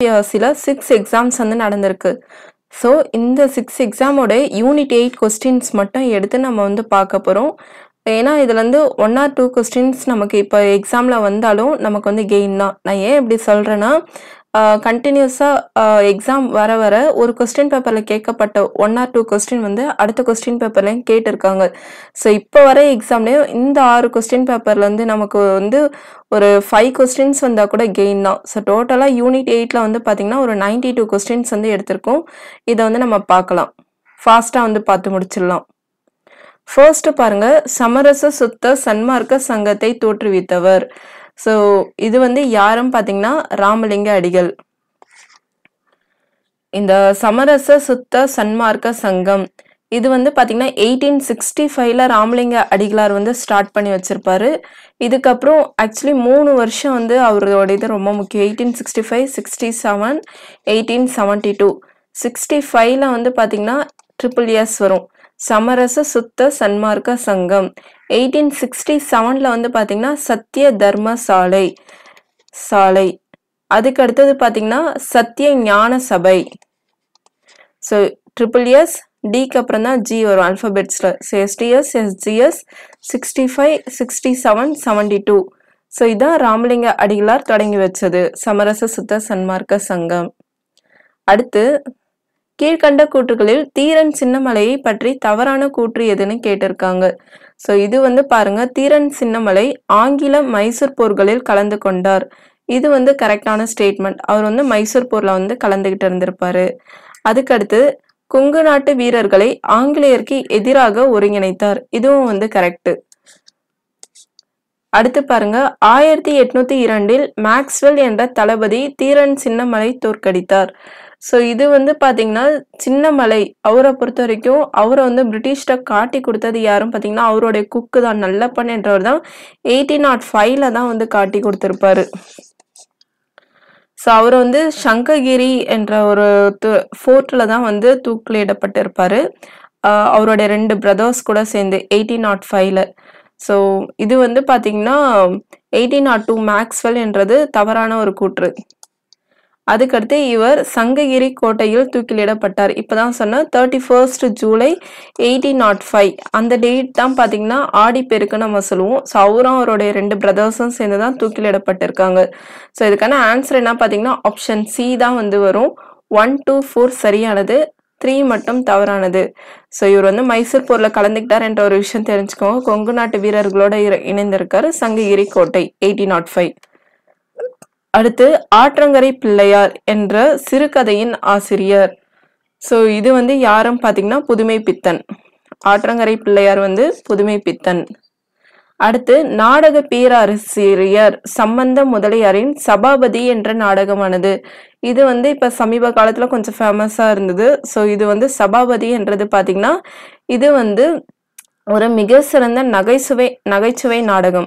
இயர்ஸில் six exams வந்து நடந்திருக்கு ஸோ இந்த சிக்ஸ் எக்ஸாமோட யூனிட் எயிட் கொஸ்டின்ஸ் மட்டும் எடுத்து நம்ம வந்து பார்க்க போகிறோம் ஏன்னா இதுல இருந்து ஒன் ஆர் டூ கொஸ்டின்ஸ் நமக்கு இப்போ எக்ஸாமில் வந்தாலும் நமக்கு வந்து கெயின் தான் நான் ஏன் இப்படி சொல்கிறேன்னா கண்டினியூஸாக எக்ஸாம் வர வர ஒரு கொஸ்டின் பேப்பரில் கேட்கப்பட்ட ஒன் ஆர் டூ கொஸ்டின் வந்து அடுத்த கொஸ்டின் பேப்பர்லையும் கேட்டிருக்காங்க ஸோ இப்போ வர எக்ஸாம்லேயும் இந்த ஆறு கொஸ்டின் பேப்பர்லேருந்து நமக்கு வந்து ஒரு ஃபைவ் கொஸ்டின்ஸ் வந்தால் கூட கெயின் தான் ஸோ டோட்டலாக யூனிட் எயிட்டில் வந்து பார்த்திங்கன்னா ஒரு நைன்டி டூ கொஸ்டின்ஸ் வந்து எடுத்திருக்கோம் இதை வந்து நம்ம பார்க்கலாம் ஃபாஸ்ட்டாக வந்து பார்த்து முடிச்சிடலாம் ஃபர்ஸ்ட் பாருங்க சமரச சுத்த சன்மார்க்க சங்கத்தை தோற்றுவித்தவர் ஸோ இது வந்து யாரும் பார்த்தீங்கன்னா ராமலிங்க அடிகள் இந்த சமரச சுத்த சன்மார்க்க சங்கம் இது வந்து பார்த்தீங்கன்னா எயிட்டீன் சிக்ஸ்டி ஃபைவ்ல ராமலிங்க அடிகளார் வந்து ஸ்டார்ட் பண்ணி வச்சிருப்பாரு இதுக்கப்புறம் ஆக்சுவலி மூணு வருஷம் வந்து அவரோட இது ரொம்ப முக்கியம் eighteen sixty five sixty seven eighteen seventy two sixty ஃபைவ்ல வந்து பார்த்தீங்கன்னா ட்ரிபிள் இயர்ஸ் வரும் சமரச சுத்த சன்மார்க்க சங்கம் எயிட்டீன் சிக்ஸ்டி செவனில் வந்து பார்த்தீங்கன்னா சத்திய தர்ம சாலை சாலை அதுக்கு அடுத்தது பார்த்தீங்கன்னா சத்திய ஞான சபை ஸோ ட்ரிபிள் இயர்ஸ் டிக்கு அப்புறம் தான் ஜி வரும் அல்ஃபபெட்ஸில் so STS SGS sixty five sixty seven seventy two so இதான் ராமலிங்க அடிகளார் தொடங்கி வச்சது சமரச சுத்த சன்மார்க்க சங்கம் அடுத்து கீழ்கண்ட கூற்றுகளில் தீரன் சின்னமலையை பற்றி தவறான கூற்று எதுன்னு கேட்டிருக்காங்க ஸோ இது வந்து பாருங்க தீரன் சின்னமலை ஆங்கில மைசூர் போர்களில் கலந்து கொண்டார் இது வந்து கரெக்டான ஸ்டேட்மெண்ட் அவர் வந்து மைசூர் போர்ல வந்து கலந்துகிட்டு இருந்திருப்பாரு அதுக்கடுத்து கொங்கு நாட்டு வீரர்களை ஆங்கிலேயருக்கு எதிராக ஒருங்கிணைத்தார் இதுவும் வந்து கரெக்ட் அடுத்து பாருங்க ஆயிரத்தி எட்நூத்தி இரண்டில் மேக்ஸ்வெல் என்ற தளபதி தீரன் சின்னமலை தோற்கடித்தார் ஸோ இது வந்து பாத்தீங்கன்னா சின்னமலை அவரை பொறுத்த வரைக்கும் அவரை வந்து பிரிட்டிஷ்ட காட்டி கொடுத்தது யாரும் பாத்தீங்கன்னா அவருடைய குக்கு தான் நல்லப்பன் என்றவர் தான் எயிட்டீன் நாட் ஃபைவ்ல தான் வந்து காட்டி கொடுத்திருப்பாரு ஸோ அவர் வந்து சங்ககிரி என்ற ஒரு ஃபோர்ட்டில் தான் வந்து தூக்கிலிடப்பட்டிருப்பாரு ஆஹ் அவருடைய ரெண்டு பிரதர்ஸ் கூட சேர்ந்து எயிட்டீன் நாட் ஃபைவ்ல ஸோ இது வந்து பார்த்தீங்கன்னா எயிட்டீன் நாட் டூ மேக்ஸ்வெல் என்றது தவறான ஒரு கூற்று அதுக்கடுத்து இவர் சங்ககிரி கோட்டையில் தூக்கிலிடப்பட்டார் இப்பதான் சொன்ன thirty first July eighteen naught five அந்த டேட் தான் பார்த்தீங்கன்னா ஆடிப்பெருக்கு நம்ம சொல்லுவோம் ஸோ அவரும் அவருடைய ரெண்டு பிரதர்ஸும் சேர்ந்து தான் தூக்கிலிடப்பட்டிருக்காங்க ஸோ இதுக்கான ஆன்சர் என்ன பார்த்தீங்கன்னா ஆப்ஷன் சி தான் வந்து வரும் ஒன் டூ ஃபோர் சரியானது த்ரீ மட்டும் தவறானது ஸோ இவர் வந்து மைசூர் போரில் கலந்துக்கிட்டார் என்ற ஒரு விஷயம் தெரிஞ்சுக்கோங்க கொங்கு நாட்டு வீரர்களோட இர- இணைந்திருக்காரு சங்ககிரி கோட்டை எயிட்டீன் நாட் ஃபைவ் அடுத்து ஆற்றங்கரை பிள்ளையார் என்ற சிறுகதையின் ஆசிரியர் ஸோ இது வந்து யாரும் பார்த்தீங்கன்னா புதுமை பித்தன் ஆற்றங்கரை பிள்ளையார் வந்து புதுமை பித்தன் அடுத்து நாடக பேராசிரியர் சம்பந்த முதலியாரின் சபாபதி என்ற நாடகமானது இது வந்து இப்ப சமீப காலத்துல கொஞ்சம் ஃபேமஸா இருந்தது ஸோ இது வந்து சபாபதி என்றது பாத்தீங்கன்னா இது வந்து ஒரு மிக சிறந்த நகைச்சுவை நகைச்சுவை நாடகம்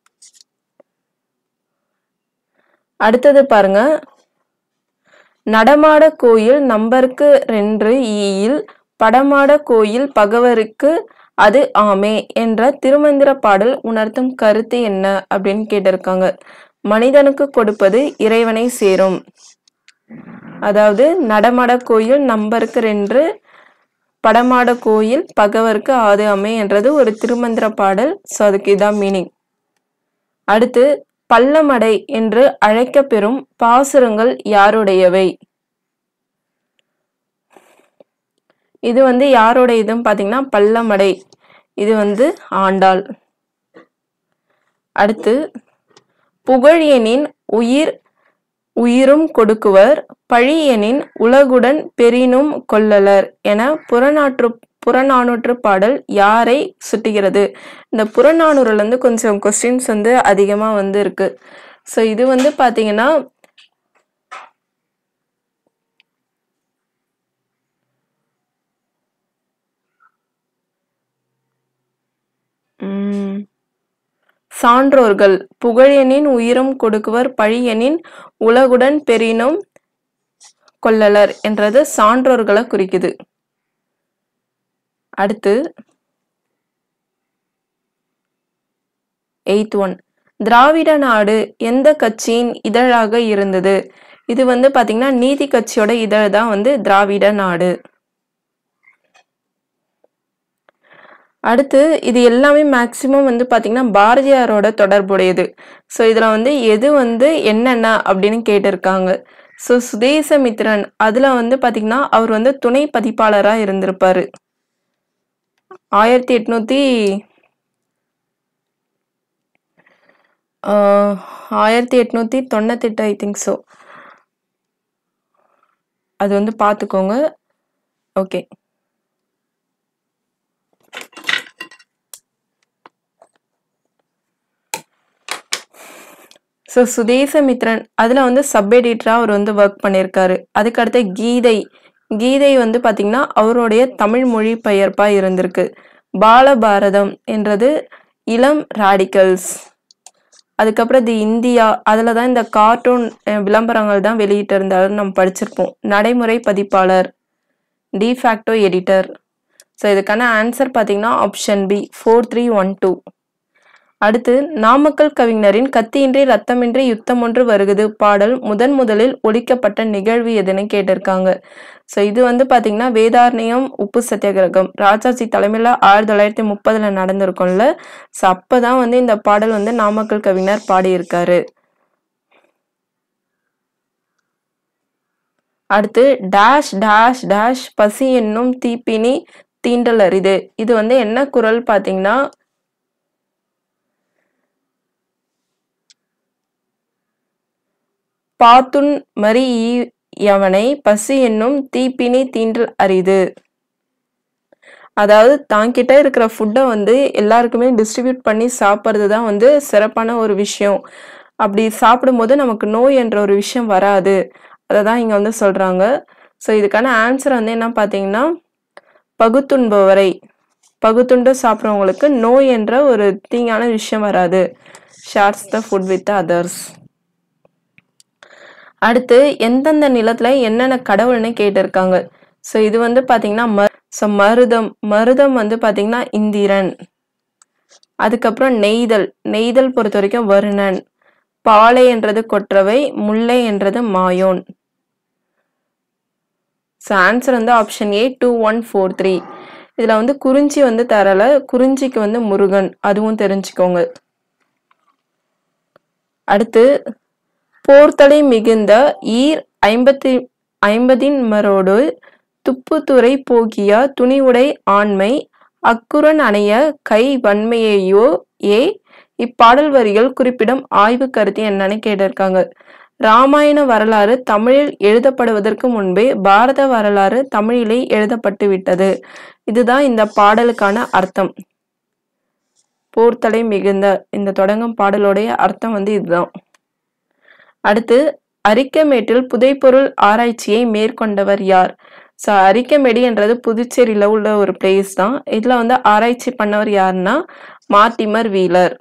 அடுத்தது பாருங்க நடமாட கோயில் நம்பருக்கு ரெண்டு ஈயில் படமாட கோயில் பகவருக்கு அது ஆமே என்ற திருமந்திர பாடல் உணர்த்தும் கருத்து என்ன அப்படின்னு கேட்டிருக்காங்க மனிதனுக்கு கொடுப்பது இறைவனை சேரும் அதாவது நடமாட கோயில் நம்பருக்கு ரெண்டு படமாட கோயில் பகவருக்கு ஆது அமை என்றது ஒரு திருமந்திர பாடல் ஸோ அதுக்கு இதான் மீனிங் அடுத்து பள்ளமடை என்று அழைக்கப்பெறும் பாசுரங்கள் யாருடையவை இது வந்து யாரோட இதுன்னு பார்த்தீங்கன்னா பள்ளமடை இது வந்து ஆண்டாள் அடுத்து புகழியனின் உயிர் உயிரும் கொடுக்குவர் பழியனின் உலகுடன் பெரினும் கொள்ளலர் என புறநாற்று புறநானூற்று பாடல் யாரை சுட்டுகிறது இந்த புறநானூறுல இருந்து கொஞ்சம் கொஸ்டின்ஸ் வந்து அதிகமா வந்து இருக்கு ஸோ இது வந்து பாத்தீங்கன்னா உம், சான்றோர்கள் புகழியனின் உயிரும் கொடுக்குவர் பழியனின் உலகுடன் பெரினும் கொள்ளலர் என்றது சான்றோர்களை குறிக்குது அடுத்து எயித் ஒன் திராவிட நாடு எந்த கட்சியின் இதழாக இருந்தது இது வந்து பாத்தீங்கன்னா நீதி கட்சியோட இதழ் தான் வந்து திராவிட நாடு அடுத்து இது எல்லாமே மேக்சிமம் வந்து பாத்தீங்கன்னா பாரதியாரோட தொடர்புடையது ஸோ இதுல வந்து எது வந்து என்னென்ன அப்படின்னு கேட்டிருக்காங்க ஸோ சுதேசமித்ரன் அதுல வந்து பாத்தீங்கன்னா அவர் வந்து துணை பதிப்பாளரா இருந்திருப்பாரு ஆயிரத்தி எட்நூத்தி ஆஹ், ஆயிரத்தி எட்நூத்தி தொண்ணூத்தெட்டு ஐ திங்க் ஸோ அது வந்து பார்த்துக்கோங்க ஓகே ஸோ சுதேசமித்ரன் அதில் வந்து சப் எடிட்டராக அவர் வந்து ஒர்க் பண்ணியிருக்காரு அதுக்கடுத்து கீதை கீதை வந்து பார்த்திங்கன்னா அவருடைய தமிழ் மொழி பெயர்ப்பாக இருந்திருக்கு பாலபாரதம் என்றது இளம் ராடிக்கல்ஸ் அதுக்கப்புறம் தி இந்தியா அதில் தான் இந்த கார்ட்டூன் அஹ், விளம்பரங்கள் தான் வெளியிட்டு இருந்தாரு நம்ம படிச்சிருப்போம் நடைமுறை பதிப்பாளர் டிஃபேக்டோ எடிட்டர் ஸோ இதுக்கான ஆன்சர் பார்த்தீங்கன்னா option B four three one two அடுத்து நாமக்கல் கவிஞரின் கத்தியின்றி ரத்தமின்றி யுத்தம் ஒன்று வருகுது பாடல் முதன் முதலில் ஒலிக்கப்பட்ட நிகழ்வு எதுன்னு கேட்டிருக்காங்க ஸோ இது வந்து பாத்தீங்கன்னா வேதாரண்யம் உப்பு சத்தியாகிரகம் ராஜாஜி தலைமையில் ஆயிரத்தி தொள்ளாயிரத்தி முப்பதுல நடந்திருக்கும்ல ஸோ அப்பதான் வந்து இந்த பாடல் வந்து நாமக்கல் கவிஞர் பாடியிருக்காரு அடுத்து டேஷ் டேஷ் டேஷ் பசி என்னும் தீப்பினி தீண்டல் அரிது இது வந்து என்ன குரல் பாத்தீங்கன்னா பாத்துன் மரி ஈ- யவனை பசி என்னும் தீப்பினி தீண்டல் அரிது அதாவது தாங்கிட்ட இருக்கிற ஃபுட்டை வந்து எல்லாருக்குமே டிஸ்ட்ரிபியூட் பண்ணி சாப்பிட்றது தான் வந்து சிறப்பான ஒரு விஷயம் அப்படி சாப்பிடும்போது நமக்கு நோய் என்ற ஒரு விஷயம் வராது அதை தான் இங்கே வந்து சொல்கிறாங்க ஸோ இதுக்கான ஆன்சர் வந்து என்ன பார்த்தீங்கன்னா பகுத்துண்பவரை பகுத்துண்டு சாப்பிட்றவங்களுக்கு நோய் என்ற ஒரு தீங்கான விஷயம் வராது shares the food with others அடுத்து எந்தெந்த நிலத்துல என்னென்ன கடவுள்னு கேட்டிருக்காங்க ஸோ இது வந்து பாத்தீங்கன்னா ம ஸோ மருதம் மருதம் வந்து பாத்தீங்கன்னா இந்திரன் அதுக்கப்புறம் நெய்தல் நெய்தல் பொறுத்த வரைக்கும் வருணன் பாலை என்றது கொற்றவை முல்லை என்றது மாயோன் ஸோ ஆன்சர் வந்து option A two one four three இதில் வந்து குறிஞ்சி வந்து தரல குறிஞ்சிக்கு வந்து முருகன் அதுவும் தெரிஞ்சுக்கோங்க அடுத்து போர்த்தலை மிகுந்த ஈர் ஐம்பத்தி ஐம்பதின் மரோடு துப்புத்துறை போகிய துணிவுடை ஆண்மை அக்குரன் அணைய கை வன்மையையோ ஏ இப்பாடல் வரிகள் குறிப்பிடும் ஆய்வு கருத்து என்னன்னு கேட்டிருக்காங்க ராமாயண வரலாறு தமிழில் எழுதப்படுவதற்கு முன்பே பாரத வரலாறு தமிழிலே எழுதப்பட்டு விட்டது இதுதான் இந்த பாடலுக்கான அர்த்தம் போர்த்தலை மிகுந்த இந்த தொடங்கும் பாடலுடைய அர்த்தம் வந்து இதுதான் அடுத்து அரிக்கமேட்டில் புதைப்பொருள் ஆராய்ச்சியை மேற்கொண்டவர் யார் ஸோ அரிக்கமேடு என்றது புதுச்சேரியில் உள்ள ஒரு பிளேஸ் தான் இதில் வந்து ஆராய்ச்சி பண்ணவர் யாருன்னா மார்டிமர் வீலர்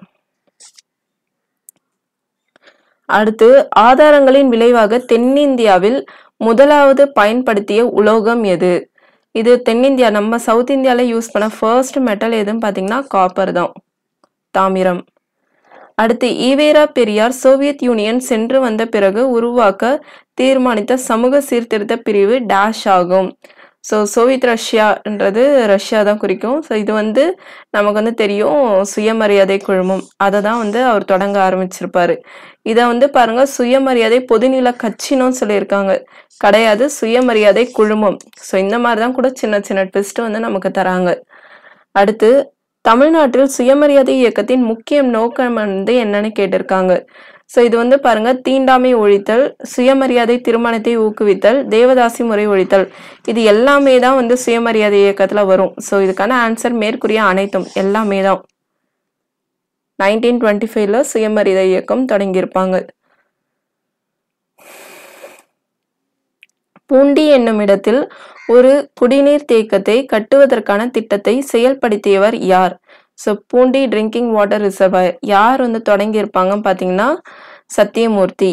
அடுத்து ஆதாரங்களின் விளைவாக தென்னிந்தியாவில் முதலாவது பயன்படுத்திய உலோகம் எது இது தென்னிந்தியா நம்ம சவுத் இந்தியாவில் யூஸ் பண்ண ஃபர்ஸ்ட் மெட்டல் எதுன்னு பார்த்தீங்கன்னா காப்பர் தான் தாமிரம் அடுத்து ஈவேரா பெரியார் சோவியத் யூனியன் சென்று வந்த பிறகு உருவாக்க தீர்மானித்த சமூக சீர்திருத்த பிரிவு டேஷ் ஆகும் ஸோ சோவியத் ரஷ்யான்றது ரஷ்யா தான் குறிக்கும் ஸோ இது வந்து நமக்கு வந்து தெரியும் சுயமரியாதை குழுமம் அதை தான் வந்து அவர் தொடங்க ஆரம்பிச்சிருப்பாரு இதை வந்து பாருங்க சுயமரியாதை பொதுநில கட்சினும் சொல்லியிருக்காங்க கிடையாது சுயமரியாதை குழுமம் ஸோ இந்த மாதிரி தான் கூட சின்ன சின்ன ட்விஸ்ட் வந்து நமக்கு தராங்க அடுத்து தமிழ்நாட்டில் சுயமரியாதை இயக்கத்தின் முக்கிய நோக்கம் வந்து என்னன்னு கேட்டிருக்காங்க ஸோ இது வந்து பாருங்க தீண்டாமை ஒழித்தல் சுயமரியாதை திருமணத்தை ஊக்குவித்தல் தேவதாசி முறை ஒழித்தல் இது எல்லாமே தான் வந்து சுயமரியாதை இயக்கத்துல வரும் ஸோ இதுக்கான ஆன்சர் மேற்கூறிய அனைத்தும் எல்லாமே தான் நைன்டீன் டுவெண்ட்டி ஃபைவ்ல சுயமரியாதை இயக்கம் தொடங்கியிருப்பாங்க பூண்டி என்னும் இடத்தில் ஒரு குடிநீர் தேக்கத்தை கட்டுவதற்கான திட்டத்தை செயல்படுத்தியவர் யார் so Poondi drinking water reservoir யார் வந்து தொடங்கியிருப்பாங்கன்னு பார்த்தீங்கன்னா சத்தியமூர்த்தி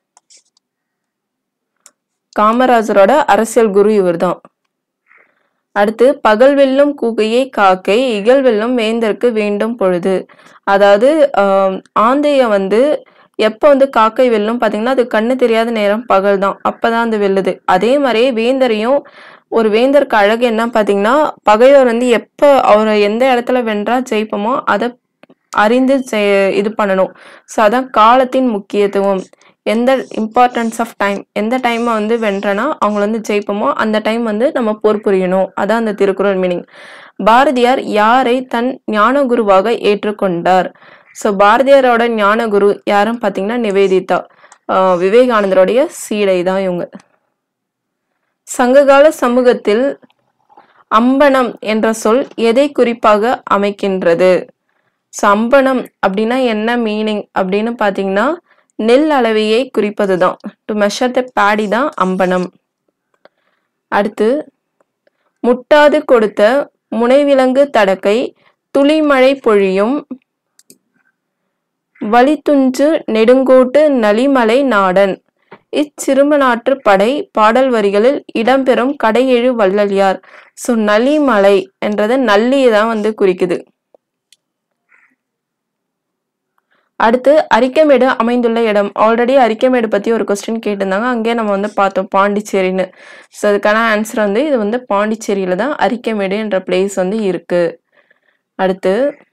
காமராஜரோட அரசியல் குரு இவர்தான் அடுத்து பகல் வெல்லும் கூகையை காக்கை இகழ் வெல்லும் வேந்தற்கு வேண்டும் பொழுது அதாவது ஆஹ், ஆந்தைய வந்து எப்போ வந்து காக்கை வெல்லும் பார்த்தீங்கன்னா அது கண்ணு தெரியாத நேரம் பகல் தான் அப்பதான் அது வெல்லுது அதே மாதிரியே வேந்தரையும் ஒரு வேந்தருக்கு அழகு என்ன பார்த்தீங்கன்னா பகைவர் வந்து எப்போ அவரை எந்த இடத்துல வென்றா ஜெயிப்போமோ அதை அறிந்து செய்- இது பண்ணணும் ஸோ அதான் காலத்தின் முக்கியத்துவம் எந்த இம்பார்ட்டன்ஸ் ஆஃப் டைம் எந்த டைமை வந்து வென்றனா அவங்கள வந்து ஜெயிப்போமோ அந்த டைம் வந்து நம்ம போர் புரியணும் அதான் அந்த திருக்குறள் மீனிங் பாரதியார் யாரை தன் ஞான குருவாக ஏற்றுக்கொண்டார் ஸோ பாரதியாரோட ஞான குரு யாரும் பார்த்தீங்கன்னா நிவேதிதா ஆஹ் விவேகானந்தருடைய சீடை தான் இவங்க சங்ககால சமூகத்தில் அம்பனம் என்ற சொல் எதை குறிப்பாக அமைக்கின்றது ஸோ அம்பனம் அப்படின்னா என்ன மீனிங் அப்படின்னு பார்த்தீங்கன்னா நெல் அளவையை குறிப்பது தான் டு மெஷர் த பேடி தான் அம்பனம் அடுத்து முட்டாது கொடுத்த முனைவிலங்கு தடக்கை துளிமழை பொழியும் வலித்துஞ்சு நெடுங்கோட்டு நலிமலை நாடன் இச்சிறுமநாற்று படை பாடல் வரிகளில் இடம்பெறும் கடையெழு வள்ளல் யார் ஸோ நலிமலை என்றது நல்லியை தான் வந்து குறிக்குது அடுத்து அரிக்கமேடு அமைந்துள்ள இடம் ஆல்ரெடி அரிக்கமேடு பத்தி ஒரு கொஸ்டின் கேட்டிருந்தாங்க அங்கேயே நம்ம வந்து பார்த்தோம் பாண்டிச்சேரின்னு ஸோ அதுக்கான ஆன்சர் வந்து இது வந்து பாண்டிச்சேரியில தான் அரிக்கமேடு என்ற பிளேஸ் வந்து இருக்கு அடுத்து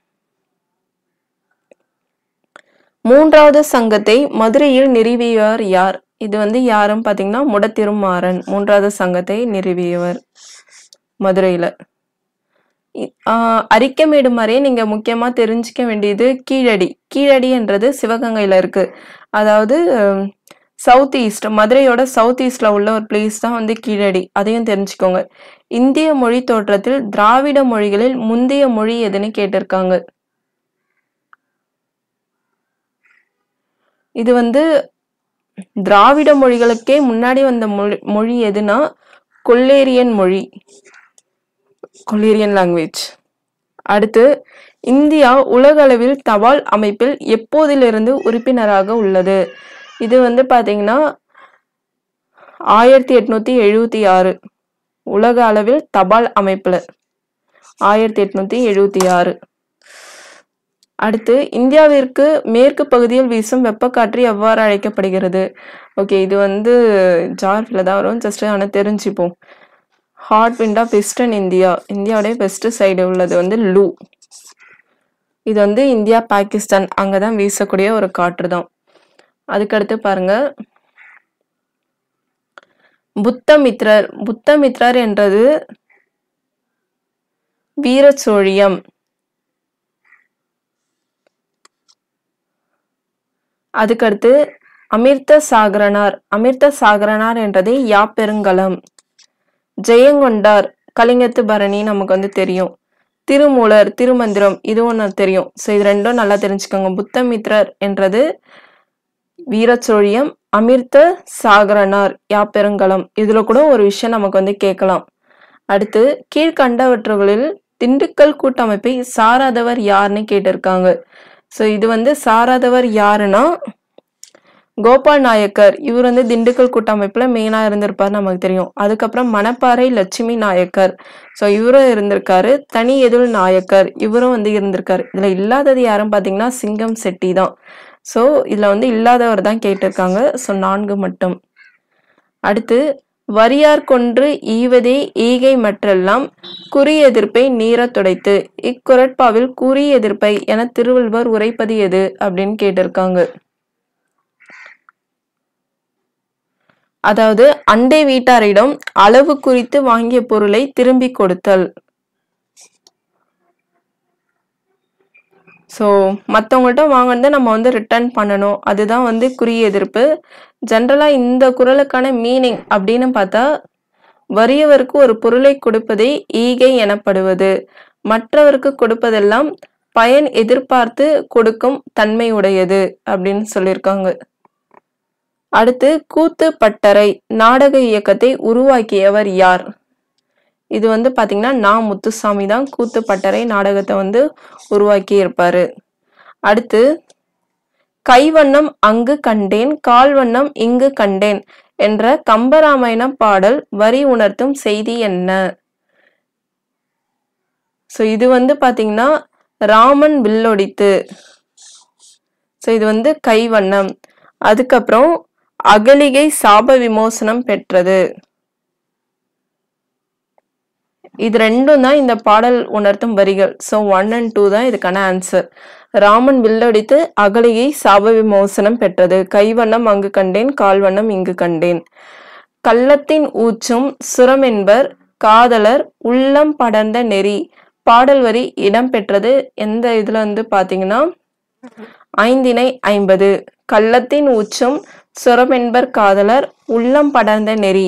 மூன்றாவது சங்கத்தை மதுரையில் நிறுவியவர் யார் இது வந்து யாரும் பார்த்தீங்கன்னா முடத்திருமாறன் மூன்றாவது சங்கத்தை நிறுவியவர் மதுரையில இ- ஆஹ் அரிக்கமேடு மாதிரியே நீங்க முக்கியமா தெரிஞ்சுக்க வேண்டியது கீழடி கீழடி என்றது சிவகங்கையில இருக்கு அதாவது சவுத் ஈஸ்ட் மதுரையோட சவுத் ஈஸ்ட்ல உள்ள ஒரு பிளேஸ் தான் வந்து கீழடி அதையும் தெரிஞ்சுக்கோங்க இந்திய மொழி தோற்றத்தில் திராவிட மொழிகளில் முந்தைய மொழி எதுன்னு கேட்டிருக்காங்க இது வந்து திராவிட மொழிகளுக்கே முன்னாடி வந்த மொழி மொழி எதுனா கொல்லேரியன் மொழி கொல்லேரியன் லாங்குவேஜ் அடுத்து இந்தியா உலக அளவில் தபால் அமைப்பில் எப்போதிலிருந்து உறுப்பினராக உள்ளது இது வந்து பாத்தீங்கன்னா ஆயிரத்தி எட்நூத்தி எழுவத்தி ஆறு உலக அளவில் தபால் அமைப்புல ஆயிரத்தி எட்நூத்தி எழுவத்தி ஆறு அடுத்து இந்தியாவிற்கு மேற்கு பகுதியில் வீசும் வெப்பக்காற்று எவ்வாறு அழைக்கப்படுகிறது ஓகே இது வந்து ஜார்ஃபில் தான் வரும் ஜஸ்ட் ஆனால் தெரிஞ்சுப்போம் hot wind of western India இந்தியாவுடைய வெஸ்ட் சைடு உள்ளது வந்து லூ இது வந்து இந்தியா பாகிஸ்தான் அங்கே தான் வீசக்கூடிய ஒரு காற்று தான் அதுக்கடுத்து பாருங்க புத்தமித்ரர் புத்தமித்ரர் என்றது வீரச்சோழியம் அதுக்கடுத்து அமிர்த சாகரனார் அமிர்த சாகரனார் என்றது யாப்பெருங்கலம் ஜெயங்கொண்டார் கலிங்கத்து பரணி நமக்கு வந்து தெரியும் திருமூலர் திருமந்திரம் இதுவும் நான் தெரியும் ஸோ இது ரெண்டும் நல்லா தெரிஞ்சுக்கோங்க புத்தமித்ரர் என்றது வீரச்சோழியம் அமிர்த சாகரனார் யாப்பெருங்கலம் இதுல கூட ஒரு விஷயம் நமக்கு வந்து கேட்கலாம் அடுத்து கீழ்கண்டவற்றுகளில் திண்டுக்கல் கூட்டமைப்பை சாராதவர் யாருன்னு கேட்டிருக்காங்க ஸோ இது வந்து சாராதவர் யாருன்னா கோபால் நாயக்கர் இவர் வந்து திண்டுக்கல் கூட்டமைப்புல மெயினா இருந்திருப்பார் நமக்கு தெரியும் அதுக்கப்புறம் மணப்பாறை லட்சுமி நாயக்கர் ஸோ இவரும் இருந்திருக்காரு தனி எதுல் நாயக்கர் இவரும் வந்து இருந்திருக்காரு இதுல இல்லாதது யாரும் பாத்தீங்கன்னா சிங்கம் செட்டி தான் ஸோ இதுல வந்து இல்லாதவர் தான் கேட்டிருக்காங்க ஸோ நான்கு மட்டும் அடுத்து வரியார் கொன்று ஈவதே ஈகை மற்றெல்லாம் குறி எதிர்ப்பை நீரத் துடைத்து இக்குரட்பாவில் குறி எதிர்ப்பை என திருவள்ளுவர் உரைப்பது எது அப்படின்னு கேட்டிருக்காங்க அதாவது அண்டை வீட்டாரிடம் அளவு குறித்து வாங்கிய பொருளை திரும்பி கொடுத்தல் ஸோ மற்றவங்கள்ட்ட வாங்கினதை நம்ம வந்து ரிட்டர்ன் பண்ணணும் அதுதான் வந்து குறி எதிர்ப்பு ஜென்ரலாக இந்த குறளுக்கான மீனிங் அப்படின்னு பார்த்தா வறியவருக்கு ஒரு பொருளை கொடுப்பதே ஈகை எனப்படுவது மற்றவருக்கு கொடுப்பதெல்லாம் பயன் எதிர்பார்த்து கொடுக்கும் தன்மை உடையது அப்படின்னு சொல்லியிருக்காங்க அடுத்து கூத்து பட்டறை நாடக இயக்கத்தை உருவாக்கியவர் யார் இது வந்து பாத்தீங்கன்னா நா முத்துசாமி தான் கூத்து பட்டறை நாடகத்தை வந்து உருவாக்கி இருப்பாரு அடுத்து கைவண்ணம் அங்கு கண்டேன் கால்வண்ணம் இங்கு கண்டேன் என்ற கம்பராமாயணம் பாடல் வரி உணர்த்தும் செய்தி என்ன ஸோ இது வந்து பாத்தீங்கன்னா ராமன் வில்லொடித்து ஸோ இது வந்து கைவண்ணம் அதுக்கப்புறம் அகலிகை சாப விமோசனம் பெற்றது இது ரெண்டும் தான் இந்த பாடல் உணர்த்தும் வரிகள் ஸோ ஒன் அண்ட் டூ தான் இதுக்கான ஆன்சர் ராமன் வில்லடித்து அகலிகை சாப விமோசனம் பெற்றது கைவண்ணம் அங்கு கண்டேன் கால்வண்ணம் இங்கு கண்டேன் கள்ளத்தின் ஊச்சும் சுரம் என்பர் காதலர் உள்ளம் படர்ந்த நெறி பாடல் வரி இடம்பெற்றது எந்த இதுல வந்து பாத்தீங்கன்னா ஐந்தினை ஐம்பது கள்ளத்தின் உச்சம் சுரமென்பர் காதலர் உள்ளம் படர்ந்த நெறி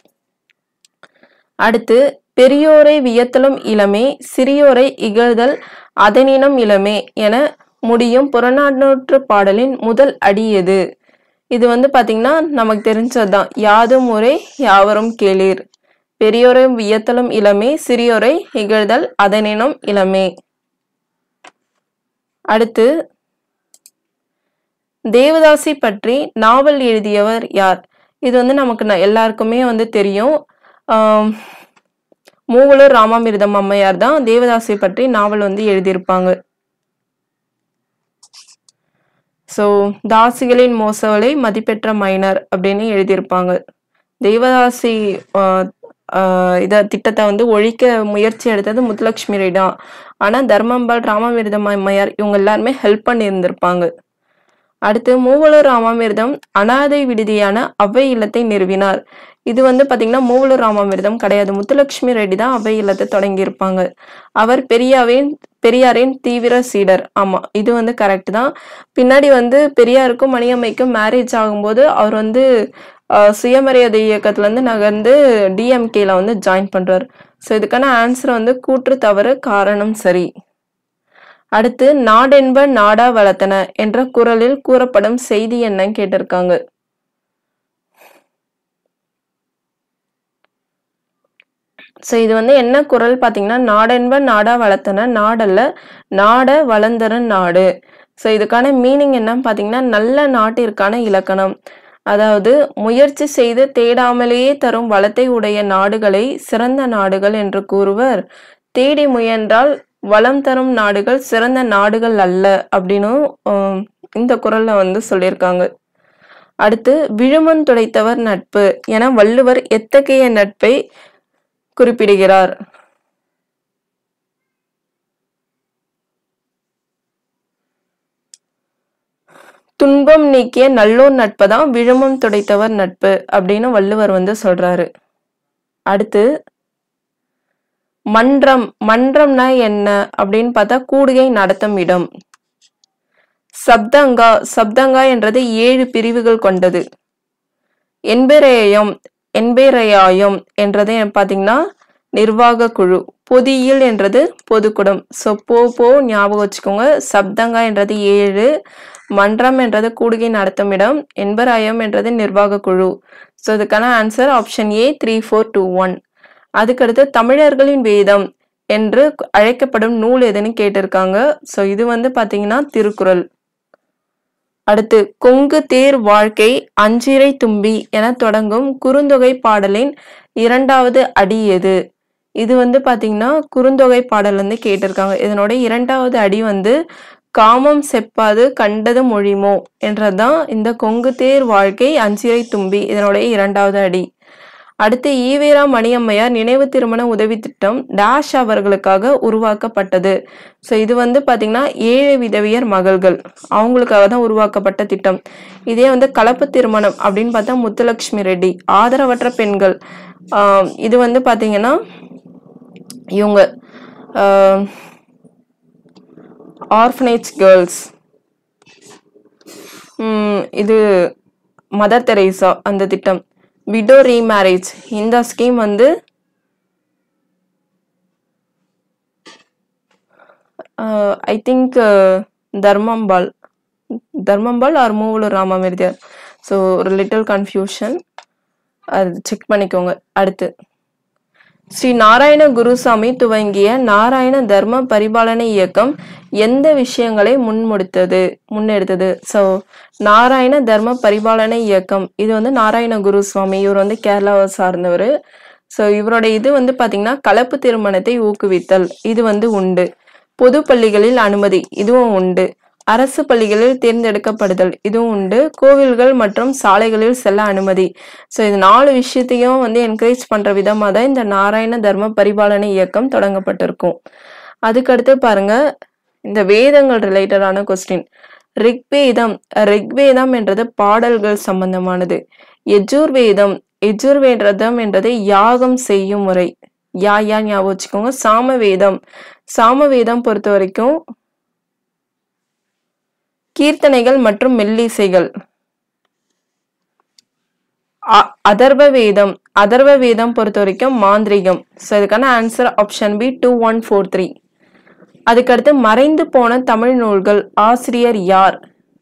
அடுத்து பெரியோரை வியத்தலும் இளமே சிறியோரை இகழ்தல் அதனினும் இளமே என முடியும் புறநானூற்று பாடலின் முதல் அடி எது இது வந்து பாத்தீங்கன்னா நமக்கு தெரிஞ்சதுதான் யாதும் ஊரே யாவரும் கேளீர் பெரியோரை வியத்தலும் இளமே சிறியோரை இகழ்தல் அதனினும் இளமே அடுத்து தேவதாசி பற்றி நாவல் எழுதியவர் யார் இது வந்து நமக்கு ந- எல்லாருக்குமே வந்து தெரியும் ஆம், மூவலூர் ராமாமிர்தம் அம்மையார் தான் தேவதாசி பற்றி நாவல் வந்து எழுதியிருப்பாங்க ஸோ தாசிகளின் மோசவலை மதிப்பெற்ற மைனர் அப்படின்னு எழுதியிருப்பாங்க தேவதாசி ஆஹ், ஆஹ், இத திட்டத்தை வந்து ஒழிக்க முயற்சி எடுத்தது முத்துலட்சுமி ரெய்டா ஆனா தர்மம்பாள் ராமாமிர்தம் அம்மையார் இவங்க எல்லாருமே ஹெல்ப் பண்ணியிருந்திருப்பாங்க அடுத்து மூவலூர் ராமாமிர்தம் அனாதை விடுதியான அவ்வை இல்லத்தை நிறுவினார் இது வந்து பாத்தீங்கன்னா மூவலூர் ராமாமிர்தம் கிடையாது முத்துலட்சுமி ரெட்டி தான் அவ்வை இல்லத்தை தொடங்கியிருப்பாங்க அவர் பெரியாவின் பெரியாரின் தீவிர சீடர் ஆமா இது வந்து கரெக்ட் தான் பின்னாடி வந்து பெரியாருக்கும் மணியம்மைக்கும் மேரேஜ் ஆகும்போது அவர் வந்து ஆஹ், சுயமரியாதை இயக்கத்துல இருந்து நகர்ந்து டிஎம்கேல வந்து ஜாயின் பண்றாரு ஸோ இதுக்கான ஆன்சர் வந்து கூற்று தவறு காரணம் சரி அடுத்து நாடென்ப நாடா வளர்த்தன என்ற குறளில் கூறப்படும் செய்தி என்னன்னு கேட்டிருக்காங்க ஸோ இது வந்து என்ன குறள் பார்த்தீங்கன்னா நாடென்ப நாடா வளர்த்தன நாடல்ல நாட வளர்ந்தரன் நாடு ஸோ இதுக்கான மீனிங் என்னன்னு பார்த்தீங்கன்னா நல்ல நாட்டிற்கான இலக்கணம் அதாவது முயற்சி செய்து தேடாமலேயே தரும் வளத்தை உடைய நாடுகளை சிறந்த நாடுகள் என்று கூறுவர் தேடி முயன்றால் வளம் தரும் நாடுகள் சிறந்த நாடுகள் அல்ல அப்படின்னும் ஆம், இந்த குறள்ல வந்து சொல்லியிருக்காங்க அடுத்து விழுமன் துடைத்தவர் நட்பு என வள்ளுவர் எத்தகைய நட்பை குறிப்பிடுகிறார் துன்பம் நீக்கிய நல்லோர் நட்பதான் விழுமம் துடைத்தவர் நட்பு அப்படின்னு வள்ளுவர் வந்து சொல்றாரு அடுத்து மன்றம் மன்றம்னா என்ன அப்படின்னு பார்த்தா கூடுகை நடத்தும் இடம் சப்தங்கா சப்தங்கா என்றது ஏழு பிரிவுகள் கொண்டது என்பேரேயம் என்பேரையாயம் என்றது பாத்தீங்கன்னா நிர்வாக குழு பொதியில் என்றது பொதுக்குடம் ஸோ போ போ ஞாபகம் வச்சுக்கோங்க சப்தங்கா என்றது ஏழு மன்றம் என்றது கூடுகை நடத்தும் இடம் என்பராயம் என்றது நிர்வாக குழு ஸோ இதுக்கான answer option A three four two one அதுக்கடுத்து தமிழர்களின் வேதம் என்று அழைக்கப்படும் நூல் எதுன்னு கேட்டிருக்காங்க ஸோ இது வந்து பாத்தீங்கன்னா திருக்குறள் அடுத்து கொங்கு தேர் வாழ்க்கை அஞ்சிரை தும்பி என தொடங்கும் குறுந்தொகை பாடலின் இரண்டாவது அடி எது இது வந்து பாத்தீங்கன்னா குறுந்தொகை பாடல் வந்து கேட்டிருக்காங்க இதனோட இரண்டாவது அடி வந்து காமம் செப்பாது கண்டது மொழிமோ என்றதுதான் இந்த கொங்கு தேர் வாழ்க்கை அஞ்சிரை தும்பி இதனுடைய இரண்டாவது அடி அடுத்து ஈவேரா மணியம்மையார் நினைவு திருமண உதவி திட்டம் டேஷ் அவர்களுக்காக உருவாக்கப்பட்டது ஸோ இது வந்து பாத்தீங்கன்னா ஏழை விதவியர் மகள்கள் அவங்களுக்காக தான் உருவாக்கப்பட்ட திட்டம் இதே வந்து கலப்பு திருமணம் அப்படின்னு பார்த்தா முத்துலட்சுமி ரெட்டி ஆதரவற்ற பெண்கள் ஆஹ் இது வந்து பாத்தீங்கன்னா இவங்க ஆர்ஃபனேஜ் கேர்ள்ஸ் இது மதர் தெரேசா அந்த திட்டம் விடோ ரீமேரேஜ் இந்த ஸ்கீம் வந்து I think Dharmambal Dharmambal or Moovalur Ramamirthiyar so ஒரு லிட்டில் கன்ஃபியூஷன் அது செக் பண்ணிக்கோங்க அடுத்து ஸ்ரீ நாராயண குருசாமி துவங்கிய நாராயண தர்ம பரிபாலனை இயக்கம் எந்த விஷயங்களை முன்முடித்தது முன்னெடுத்தது ஸோ நாராயண தர்ம பரிபாலனை இயக்கம் இது வந்து நாராயண குருசுவாமி இவர் வந்து கேரளாவை சார்ந்தவர் ஸோ இவரோட இது வந்து பாத்தீங்கன்னா கலப்பு திருமணத்தை ஊக்குவித்தல் இது வந்து உண்டு பொது பள்ளிகளில் அனுமதி இதுவும் உண்டு அரசு பள்ளிகளில் தேர்ந்தெடுக்கப்படுதல் இதுவும் உண்டு கோவில்கள் மற்றும் சாலைகளில் செல்ல அனுமதி ஸோ இது நாலு விஷயத்தையும் வந்து என்கரேஜ் பண்ற விதமாக தான் இந்த நாராயண தர்ம பரிபாலன இயக்கம் தொடங்கப்பட்டிருக்கும் அதுக்கடுத்து பாருங்க இந்த வேதங்கள் ரிலேட்டடான கொஸ்டின் ரிக்வேதம் ரிக்வேதம் என்றது பாடல்கள் சம்பந்தமானது யஜுர்வேதம் யஜுர்வேதம் என்றது யாகம் செய்யும் முறை யா யா ஞாபகம் வச்சுக்கோங்க சாமவேதம் சாமவேதம் பொறுத்த வரைக்கும் கீர்த்தனைகள் மற்றும் மெல்லிசைகள் அ- அதர்வ வேதம் அதர்வ வேதம் பொறுத்த வரைக்கும் மாந்திரிகம் ஸோ இதுக்கான answer option B two one four three அதுக்கடுத்து மறைந்து போன தமிழ் நூல்கள் ஆசிரியர் யார்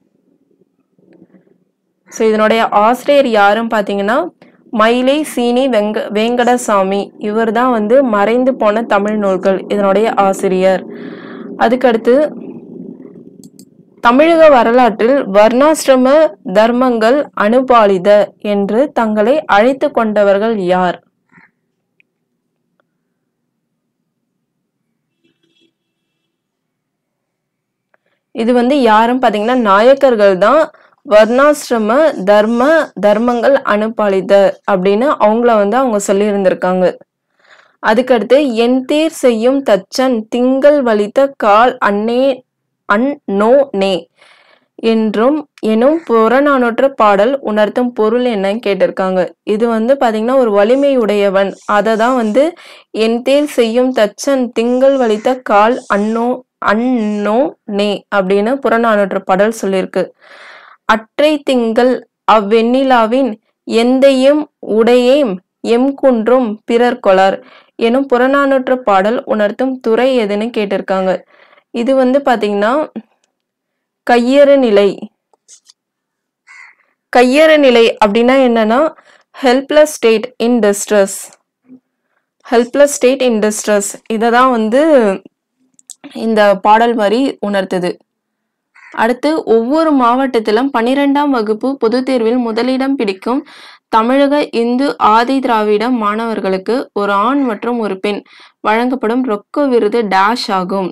ஸோ இதனுடைய ஆசிரியர் யாருன்னு பார்த்தீங்கன்னா மயிலை சீனி வெங்க வேங்கடசாமி இவர் தான் வந்து மறைந்து போன தமிழ் நூல்கள் இதனுடைய ஆசிரியர் அதுக்கடுத்து தமிழக வரலாற்றில் வர்ணாசிரம தர்மங்கள் அனுபாலித என்று தங்களை அழைத்து கொண்டவர்கள் யார் இது வந்து யாரும் பாத்தீங்கன்னா நாயக்கர்கள் தான் வர்ணாசிரம தர்ம தர்மங்கள் அனுபாலித அப்படின்னு அவங்கள வந்து அவங்க சொல்லி இருந்திருக்காங்க அதுக்கடுத்து என் தேர் செய்யும் தச்சன் திங்கள் வலித்த கால் அன்னே அன் நோ நே என்றும் எனும் புறநானூற்று பாடல் உணர்த்தும் பொருள் என்னன்னு கேட்டிருக்காங்க இது வந்து பாத்தீங்கன்னா ஒரு வலிமை உடையவன் அதை தான் வந்து என் தேர் செய்யும் தச்சன் திங்கள் வலித்த கால் அன்னோ அன்னோ நே அப்படின்னு புறநானூற்று பாடல் சொல்லியிருக்கு அற்றை திங்கள் அவ்வெண்ணிலாவின் எந்தையும் உடையேம் எம் குன்றும் பிறர் கொளார் எனும் புறநானூற்று பாடல் உணர்த்தும் துறை எதுன்னு கேட்டிருக்காங்க இது வந்து பாத்தீங்கன்னா கையறு நிலை கையறு நிலை அப்படின்னா என்னன்னா helpless state in distress helpless state in distress இதை தான் வந்து இந்த பாடல் வரி உணர்த்துது அடுத்து ஒவ்வொரு மாவட்டத்திலும் பன்னிரெண்டாம் வகுப்பு பொதுத் தேர்வில் முதலிடம் பிடிக்கும் தமிழக இந்து ஆதி திராவிட மாணவர்களுக்கு ஒரு ஆண் மற்றும் ஒரு பெண் வழங்கப்படும் ரொக்க விருது டேஷ் ஆகும்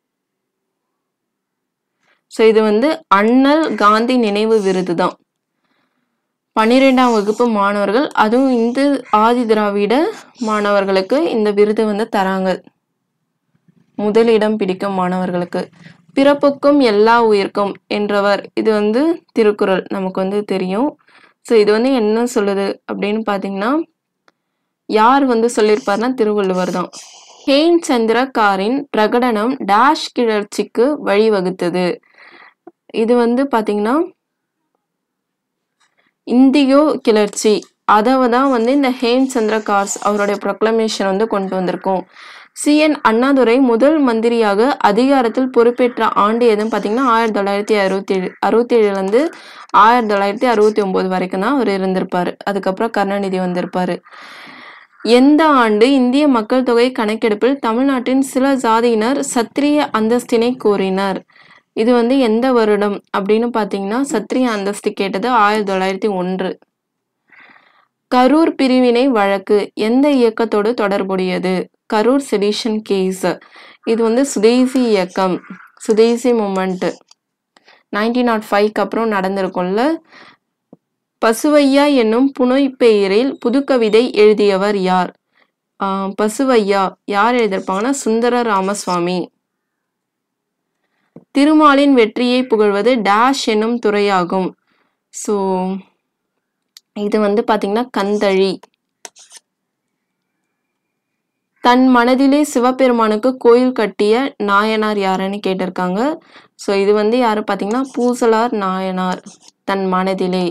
ஸோ இது வந்து அண்ணல் காந்தி நினைவு விருது தான் பன்னிரெண்டாம் வகுப்பு மாணவர்கள் அதுவும் இந்து ஆதி திராவிட மாணவர்களுக்கு இந்த விருது வந்து தராங்க முதலிடம் பிடிக்கும் மாணவர்களுக்கு பிறப்புக்கும் எல்லா உயிர்க்கும் என்றவர் இது வந்து திருக்குறள் நமக்கு வந்து தெரியும் ஸோ இது வந்து என்ன சொல்லுது அப்படின்னு பார்த்தீங்கன்னா யார் வந்து சொல்லியிருப்பார்னா திருவள்ளுவர் தான் ஹேன் சந்திரகாரின் பிரகடனம் டேஷ் கிளர்ச்சிக்கு வழிவகுத்தது இது வந்து பார்த்தீங்கன்னா இந்தியோ கிளர்ச்சி அதை தான் வந்து இந்த ஹேம் சந்திர கார்ஸ் அவருடைய ப்ரொக்ளமேஷன் வந்து கொண்டு வந்திருக்கும் சிஎன் அண்ணாதுரை முதல் மந்திரியாக அதிகாரத்தில் பொறுப்பேற்ற ஆண்டு எதுன்னு பார்த்தீங்கன்னா ஆயிரத்தி தொள்ளாயிரத்தி அறுபத்தி ஏழு அறுபத்தி ஏழுலேருந்து ஆயிரத்தி தொள்ளாயிரத்தி அறுபத்தி ஒம்பது வரைக்கும் தான் அவர் இருந்திருப்பாரு அதுக்கப்புறம் கருணாநிதி வந்திருப்பாரு எந்த ஆண்டு இந்திய மக்கள் தொகை கணக்கெடுப்பில் தமிழ்நாட்டின் சில ஜாதியினர் சத்திரிய அந்தஸ்தினை கோரினர் இது வந்து எந்த வருடம் அப்படின்னு பார்த்தீங்கன்னா சத்திரிய அந்தஸ்து கேட்டது ஆயிரத்தி தொள்ளாயிரத்தி ஒன்று கரூர் பிரிவினை வழக்கு எந்த இயக்கத்தோடு தொடர்புடையது கரூர் செடிஷன் கேஸ் இது வந்து சுதேசி இயக்கம் சுதேசி மூமெண்ட் நைன்டீன் நாட் ஃபைவ்க்கு அப்புறம் நடந்திருக்கும்ல பசுவையா என்னும் புனைப்பெயரில் புதுக்கவிதை எழுதியவர் யார் ஆஹ் பசுவையா யார் எழுதியிருப்பாங்கன்னா சுந்தர ராமசுவாமி திருமாலின் வெற்றியை புகழ்வது டேஷ் என்னும் துறையாகும் ஸோ இது வந்து பாத்தீங்கன்னா கந்தழி தன் மனதிலே சிவபெருமானுக்கு கோயில் கட்டிய நாயனார் யாருன்னு கேட்டிருக்காங்க ஸோ இது வந்து யாரு பார்த்தீங்கன்னா பூசலார் நாயனார் தன் மனதிலே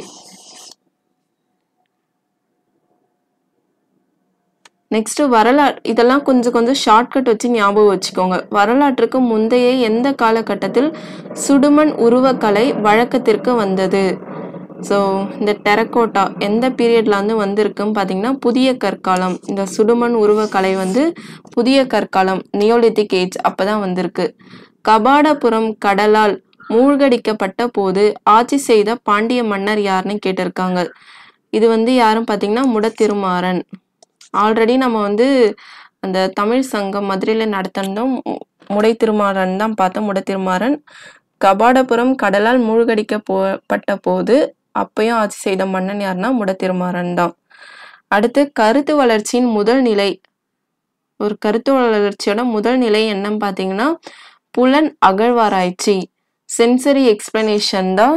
நெக்ஸ்ட் வரலாறு இதெல்லாம் கொஞ்சம் கொஞ்சம் ஷார்ட்கட் வச்சு ஞாபகம் வச்சுக்கோங்க வரலாற்றுக்கு முந்தைய எந்த காலகட்டத்தில் சுடுமண் உருவக்கலை வழக்கத்திற்கு வந்தது ஸோ இந்த டெரக்கோட்டா எந்த பீரியட்ல வந்து வந்திருக்குன்னு பார்த்தீங்கன்னா புதிய கற்காலம் இந்த சுடுமண் உருவக்கலை வந்து புதிய கற்காலம் நியோலித்திக் ஏஜ் அப்பதான் வந்திருக்கு கபாடபுரம் கடலால் மூழ்கடிக்கப்பட்ட போது ஆட்சி செய்த பாண்டிய மன்னர் யாருன்னு கேட்டிருக்காங்க இது வந்து யாரும் பார்த்தீங்கன்னா முடத்திருமாறன் ஆல்ரெடி நம்ம வந்து அந்த தமிழ் சங்கம் மதுரையில் நடத்தினதும் முடை திருமாறன் தான் பார்த்தோம் முடத்திருமாறன் கபாடபுரம் கடலால் மூழ்கடிக்க போ பட்ட போது அப்பயும் ஆட்சி செய்த மன்னன் யாருன்னா முடத்திருமாறன் தான் அடுத்து கருத்து வளர்ச்சியின் முதல் நிலை ஒரு கருத்து வளர்ச்சியோட முதல் நிலை என்னன்னு பார்த்தீங்கன்னா புலன் அகழ்வாராய்ச்சி சென்சரி எக்ஸ்பிளனேஷன் தான்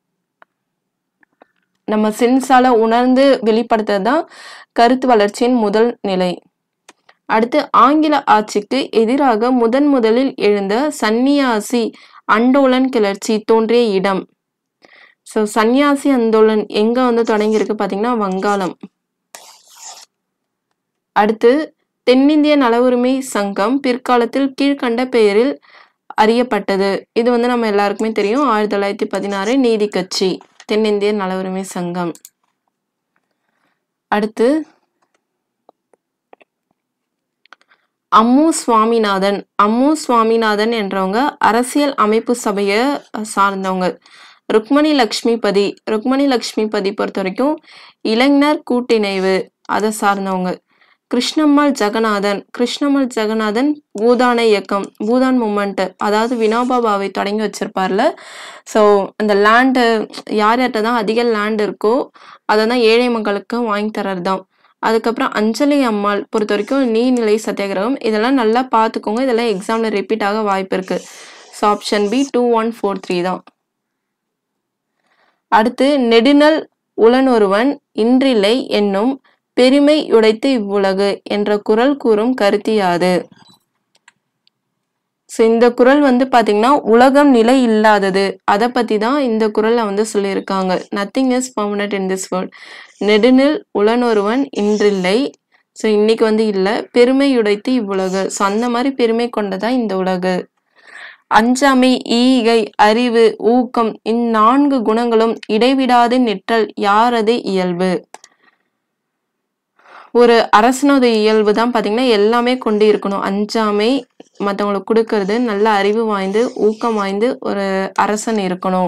நம்ம சென்ஸால உணர்ந்து வெளிப்படுத்துறது தான் கருத்து வளர்ச்சியின் முதல் நிலை அடுத்து ஆங்கில ஆட்சிக்கு எதிராக முதன் முதலில் எழுந்த சன்னியாசி அண்டோலன் கிளர்ச்சி தோன்றிய இடம் ஸோ சன்னியாசி அந்தோலன் எங்க வந்து தொடங்கியிருக்கு பார்த்தீங்கன்னா வங்காளம் அடுத்து தென்னிந்திய நல உரிமை சங்கம் பிற்காலத்தில் கீழ்கண்ட பெயரில் அறியப்பட்டது இது வந்து நம்ம எல்லாருக்குமே தெரியும் ஆயிரத்தி தொள்ளாயிரத்தி பதினாறு நீதி கட்சி தென்னிந்திய நல உரிமை சங்கம் அடுத்து அம்மு சுவாமிநாதன் அம்மு சுவாமிநாதன் என்றவங்க அரசியல் அமைப்பு சபையை சார்ந்தவங்க ருக்மணி லக்ஷ்மிபதி ருக்மணி லக்ஷ்மிபதி பொறுத்த வரைக்கும் இளைஞர் கூட்டிணைவு அதை சார்ந்தவங்க கிருஷ்ணம்மாள் ஜெகநாதன் கிருஷ்ணம்மாள் ஜெகநாதன் பூதான இயக்கம் பூதான் மூமெண்ட் அதாவது வினோபா பாவை தொடங்கி வச்சிருப்பார்ல ஸோ அந்த லேண்டு யார் யார்கிட்ட தான் அதிக லேண்ட் இருக்கோ அதை தான் ஏழை மக்களுக்கு வாங்கி தர்றது தான் அதுக்கப்புறம் அஞ்சலி அம்மாள் பொறுத்த வரைக்கும் நீர்நிலை சத்தியாகிரகம் இதெல்லாம் நல்லா பார்த்துக்கோங்க இதெல்லாம் எக்ஸாமில் ரிப்பீட் ஆக வாய்ப்பு இருக்கு so option B two one four three தான் அடுத்து நெடுநல் உளனொருவன் இன்றில்லை என்னும் பெருமை உடைத்து இவ்வுலகு என்ற குரல் கூறும் கருத்தியாது ஸோ இந்த குரல் வந்து பாத்தீங்கன்னா உலகம் நிலை இல்லாதது அதை பத்தி தான் இந்த குரல்ல வந்து சொல்லியிருக்காங்க nothing is permanent in this world நெடுநில் உளனொருவன் இன்றில்லை ஸோ இன்னைக்கு வந்து இல்லை பெருமை உடைத்து இவ்வுலகு ஸோ அந்த மாதிரி பெருமை கொண்டதா இந்த உலகு அஞ்சாமை ஈகை அறிவு ஊக்கம் இந்நான்கு குணங்களும் இடைவிடாது நிற்றல் யாரது இயல்பு ஒரு அரசனோட இயல்பு தான் பார்த்தீங்கன்னா எல்லாமே கொண்டு இருக்கணும் அஞ்சாமை மற்றவங்களுக்கு கொடுக்கறது நல்ல அறிவு வாய்ந்து ஊக்கம் வாய்ந்து ஒரு அரசன் இருக்கணும்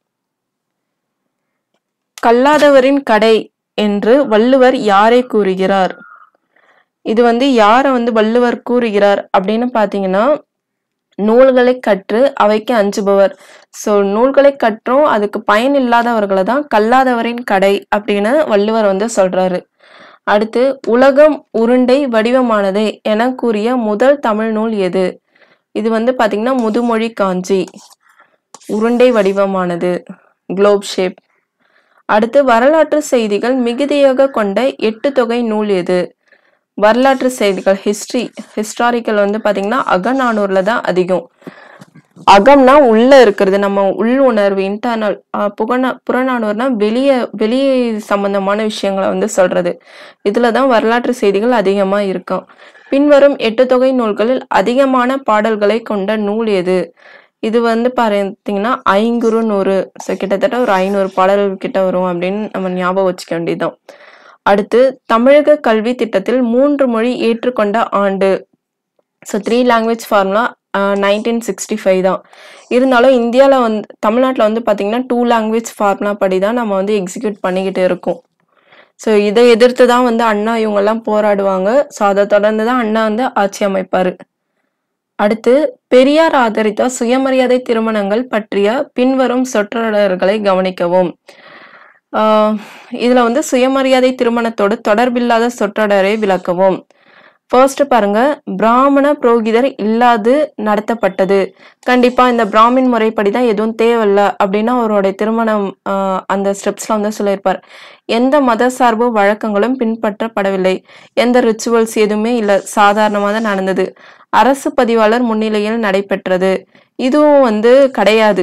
கல்லாதவரின் கடை என்று வள்ளுவர் யாரை கூறுகிறார் இது வந்து யாரை வந்து வள்ளுவர் கூறுகிறார் அப்படின்னு பார்த்தீங்கன்னா நூல்களை கற்று அவைக்கு அஞ்சுபவர் ஸோ நூல்களை கற்றும் அதுக்கு பயன் இல்லாதவர்களை தான் கல்லாதவரின் கடை அப்படின்னு வள்ளுவர் வந்து சொல்றாரு அடுத்து உலகம் உருண்டை வடிவமானது என கூறிய முதல் தமிழ் நூல் எது இது வந்து பாத்தீங்கன்னா முதுமொழி காஞ்சி உருண்டை வடிவமானது குளோப் ஷேப் அடுத்து வரலாற்று செய்திகள் மிகுதியாக கொண்ட எட்டு தொகை நூல் எது வரலாற்று செய்திகள் ஹிஸ்டரி ஹிஸ்டாரிக்கல் வந்து பாத்தீங்கன்னா அகநானூர்ல தான் அதிகம் அகம்னா உள்ள இருக்கிறது நம்ம உள் உணர்வு இன்டர்னல் புகழ புறநானூர்னா வெளியே வெளியே சம்பந்தமான விஷயங்களை வந்து சொல்றது இதுல தான் வரலாற்று செய்திகள் அதிகமா இருக்கும் பின்வரும் எட்டு தொகை நூல்களில் அதிகமான பாடல்களை கொண்ட நூல் எது இது வந்து பார்த்தீங்கன்னா ஐங்குறு நூறு ஸோ கிட்டத்தட்ட ஒரு ஐநூறு பாடல்கள் கிட்ட வரும் அப்படின்னு நம்ம ஞாபகம் வச்சுக்க வேண்டியதுதான் அடுத்து தமிழக கல்வி திட்டத்தில் மூன்று மொழி ஏற்றுக்கொண்ட ஆண்டு so three language formula nineteen sixty five தான் இருந்தாலும் இந்தியாவில் வந்து தமிழ்நாட்டில் வந்து பார்த்தீங்கன்னா டூ லாங்குவேஜ் ஃபார்முலா படி தான் நம்ம வந்து எக்ஸிக்யூட் பண்ணிக்கிட்டு இருக்கோம் ஸோ இதை எதிர்த்து தான் வந்து அண்ணா இவங்கெல்லாம் போராடுவாங்க ஸோ அதை தொடர்ந்து தான் அண்ணா வந்து ஆட்சி அமைப்பார் அடுத்து பெரியார் ஆதரித்த சுயமரியாதை திருமணங்கள் பற்றிய பின்வரும் சொற்றொடர்களை கவனிக்கவும் ஆஹ் இதுல வந்து சுயமரியாதை திருமணத்தோடு தொடர்பில்லாத சொற்றொடரை விளக்கவும் ஃபர்ஸ்ட் பாருங்க பிராமண புரோகிதர் இல்லாது நடத்தப்பட்டது கண்டிப்பா இந்த பிராமின் முறைப்படி தான் எதுவும் தேவையில்ல அப்படின்னு அவருடைய திருமணம் ஆஹ் அந்த ஸ்டெப்ஸ்ல வந்து சொல்லியிருப்பார் எந்த மத சார்பு வழக்கங்களும் பின்பற்றப்படவில்லை எந்த ரிச்சுவல்ஸ் எதுவுமே இல்லை சாதாரணமாக தான் நடந்தது அரசு பதிவாளர் முன்னிலையில் நடைபெற்றது இதுவும் வந்து கிடையாது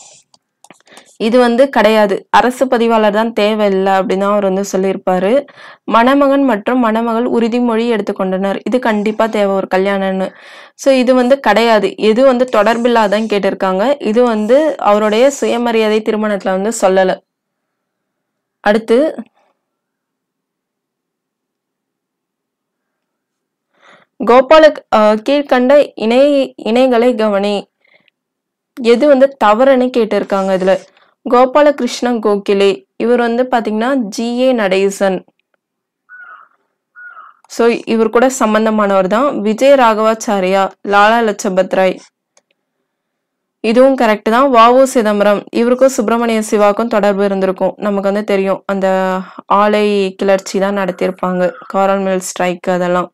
இது வந்து கிடையாது அரசு பதிவாளர் தான் தேவையில்லை அப்படின்னு தான் அவர் வந்து சொல்லியிருப்பாரு மணமகன் மற்றும் மணமகள் உறுதிமொழி எடுத்துக்கொண்டனர் இது கண்டிப்பா தேவை ஒரு கல்யாணம்னு ஸோ இது வந்து கிடையாது எது வந்து தொடர்பில்லாதான் கேட்டிருக்காங்க இது வந்து அவருடைய சுயமரியாதை திருமணத்துல வந்து சொல்லலை அடுத்து கோபால அஹ், கீழ்க்கண்ட இணை இணைகளை கவனி எது வந்து தவறுன்னு கேட்டிருக்காங்க இதுல கோபாலகிருஷ்ண கோகிலே இவர் வந்து பாத்தீங்கன்னா ஜிஏ நடேசன் ஸோ இவர் கூட சம்பந்தமானவர் தான் விஜய் ராகவாச்சாரியா லாலா லஜபத் ராய் இதுவும் கரெக்ட் தான் வாவு சிதம்பரம் இவருக்கும் சுப்பிரமணிய சிவாக்கும் தொடர்பு இருந்திருக்கும் நமக்கு வந்து தெரியும் அந்த ஆலை கிளர்ச்சி தான் நடத்தியிருப்பாங்க காரல் மில் ஸ்ட்ரைக் அதெல்லாம்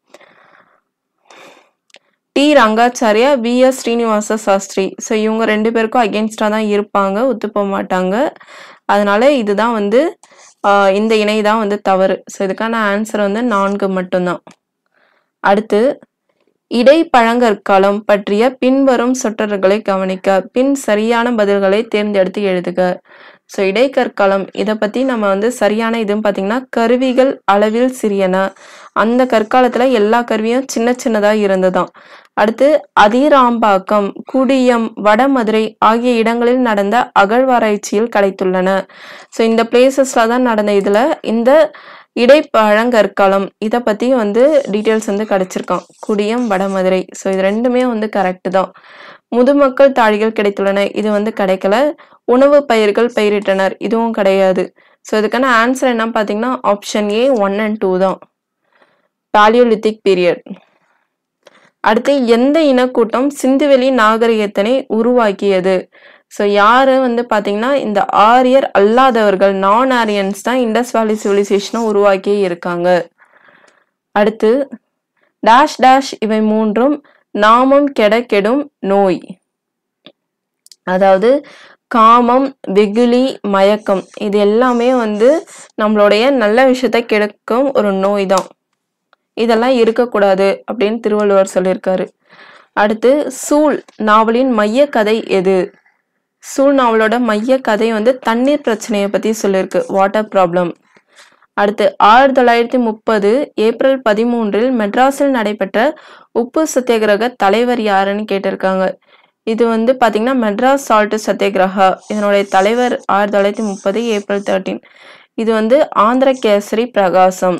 T Rangachariar V S Srinivasa Sastri so இவங்க ரெண்டு பேருக்கும் அகேன்ஸ்டாக தான் இருப்பாங்க ஒத்து போக மாட்டாங்க அதனால இதுதான் வந்து ஆஹ் இந்த இணை தான் வந்து தவறு ஸோ இதுக்கான ஆன்சர் வந்து நான்கு மட்டும்தான் அடுத்து இடைப்பழங்கற்காலம் பற்றிய பின்வரும் சொற்றொடர்களை கவனிக்க பின் சரியான பதில்களை தேர்ந்தெடுத்து எழுதுக ஸோ இடைக்கற்காலம் இதை பற்றி நம்ம வந்து சரியான இதுன்னு பார்த்தீங்கன்னா கருவிகள் அளவில் சிறியன அந்த கற்காலத்தில் எல்லா கருவியும் சின்ன சின்னதாக இருந்ததாம் அடுத்து அதிராம்பாக்கம் குடியம் வடமதுரை ஆகிய இடங்களில் நடந்த அகழ்வாராய்ச்சியில் கிடைத்துள்ளன ஸோ இந்த பிளேசஸ்ல தான் நடந்த இதில் இந்த இடைப்பழங்கற்காலம் இதை பற்றி வந்து டீட்டெயில்ஸ் வந்து கிடைச்சிருக்கான் குடியம் வடமதுரை ஸோ இது ரெண்டுமே வந்து கரெக்டு தான் முதுமக்கள் தாழிகள் கிடைத்துள்ளன இது வந்து கிடைக்கல உணவு பயிர்கள் பயிரிட்டனர் இதுவும் கிடையாது ஸோ இதுக்கான ஆன்சர் என்ன பார்த்தீங்கன்னா option A one and two தான் பாலியோலித்திக் பீரியட் அடுத்து எந்த இனக்கூட்டம் சிந்துவெளி நாகரிகத்தினை உருவாக்கியது ஸோ யாரு வந்து பார்த்தீங்கன்னா இந்த ஆரியர் அல்லாதவர்கள் நான் ஆரியன்ஸ் தான் இண்டஸ் வேலி சிவிலைசேஷனை உருவாக்கி இருக்காங்க அடுத்து டேஷ் டேஷ் இவை மூன்றும் நாமம் கெட கெடும் நோய் அதாவது காமம் வெகுளி மயக்கம் இது எல்லாமே வந்து நம்மளுடைய நல்ல விஷயத்தை கெடுக்கும் ஒரு நோய் தான் இதெல்லாம் இருக்கக்கூடாது அப்படின்னு திருவள்ளுவர் சொல்லியிருக்காரு அடுத்து சூழ் நாவலின் மைய கதை எது சூழ் நாவலோட மைய கதை வந்து தண்ணீர் பிரச்சனையை பத்தி சொல்லியிருக்கு வாட்டர் ப்ராப்ளம் அடுத்து ஆயிரத்தி தொள்ளாயிரத்தி முப்பது ஏப்ரல் பதிமூன்றில் மெட்ராஸில் நடைபெற்ற உப்பு சத்தியாகிரக தலைவர் யாருன்னு கேட்டிருக்காங்க இது வந்து பாத்தீங்கன்னா மெட்ராஸ் சால்ட் சத்தியாகிரகா இதனுடைய தலைவர் ஆயிரத்தி தொள்ளாயிரத்தி முப்பது ஏப்ரல் தேர்ட்டீன் இது வந்து ஆந்திர கேசரி பிரகாசம்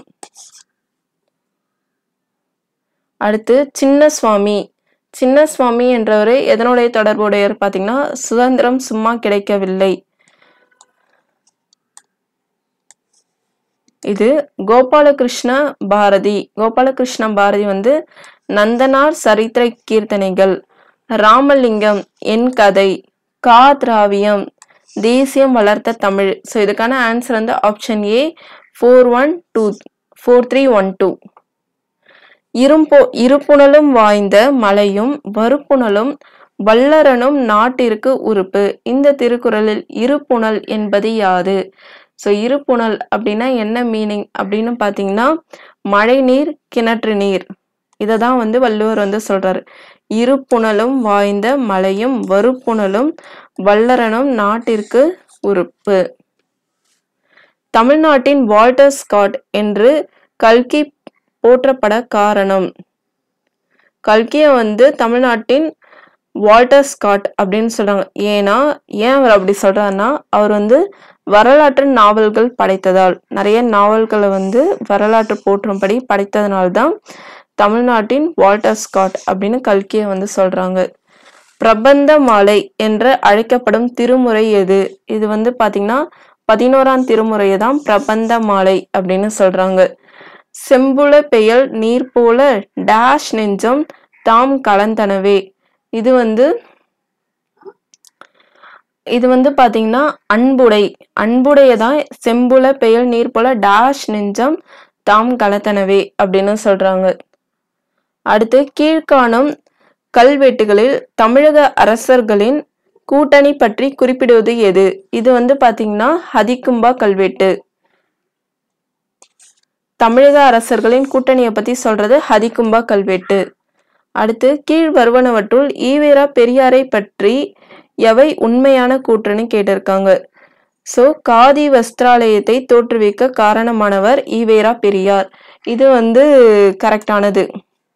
அடுத்து சின்ன சுவாமி சின்ன சுவாமி என்றவர் எதனுடைய தொடர்புடையவர் பார்த்தீங்கன்னா சுதந்திரம் சும்மா கிடைக்கவில்லை இது கோபாலகிருஷ்ண பாரதி கோபாலகிருஷ்ண பாரதி வந்து நந்தனார் சரித்திர கீர்த்தனைகள் ராமலிங்கம் என் கதை கா திராவியம் தேசியம் வளர்த்த தமிழ் ஸோ இதுக்கான ஆன்சர் வந்து option A four one two four three one two இரும்போ இருப்புணலும் வாய்ந்த மலையும் வறுப்புணலும் வல்லரனும் நாட்டிற்கு உறுப்பு இந்த திருக்குறளில் இருப்புணல் என்பது யாது ஸோ இருப்புணல் அப்படின்னா என்ன மீனிங் அப்படின்னு பார்த்தீங்கன்னா மழை நீர் கிணற்று நீர் இதை தான் வந்து வள்ளுவர் வந்து சொல்றாரு இருப்புணலும் வாய்ந்த மலையும் வறுப்புணலும் வல்லரனும் நாட்டிற்கு உறுப்பு தமிழ்நாட்டின் வால்டர் ஸ்காட் என்று கல்கி போற்றப்பட காரணம் கல்கியை வந்து தமிழ்நாட்டின் வால்டர் ஸ்காட் அப்படின்னு சொல்றாங்க ஏன்னா ஏன் அவர் அப்படி சொல்றாருன்னா அவர் வந்து வரலாற்று நாவல்கள் படைத்ததால் நிறைய நாவல்களை வந்து வரலாற்று போற்றும்படி படைத்ததனால்தான் தமிழ்நாட்டின் வால்டர் ஸ்காட் அப்படின்னு கல்கியை வந்து சொல்றாங்க பிரபந்த மாலை என்று அழைக்கப்படும் திருமுறை எது இது வந்து பாத்தீங்கன்னா பதினோராம் திருமுறையை தான் பிரபந்த மாலை அப்படின்னு சொல்றாங்க செம்புல பெயல் நீர் போல டேஷ் நெஞ்சம் தாம் கலந்தனவே இது வந்து இது வந்து பாத்தீங்கன்னா அன்புடை அன்புடையதான் செம்புல பெயல் நீர் போல டேஷ் நெஞ்சம் தாம் கலத்தனவே அப்படின்னு சொல்றாங்க அடுத்து கீழ்காணும் கல்வெட்டுகளில் தமிழக அரசர்களின் கூட்டணி பற்றி குறிப்பிடுவது எது இது வந்து பாத்தீங்கன்னா ஹதிகும்பா கல்வெட்டு தமிழக அரசர்களின் கூட்டணியை பத்தி சொல்றது ஹதிகும்பா கல்வெட்டு அடுத்து கீழ் வருவனவற்றுள் ஈவேரா பெரியாரை பற்றி எவை உண்மையான கூற்றுன்னு கேட்டிருக்காங்க ஸோ காதி வஸ்திராலயத்தை தோற்றுவிக்க காரணமானவர் ஈவேரா பெரியார் இது வந்து கரெக்டானது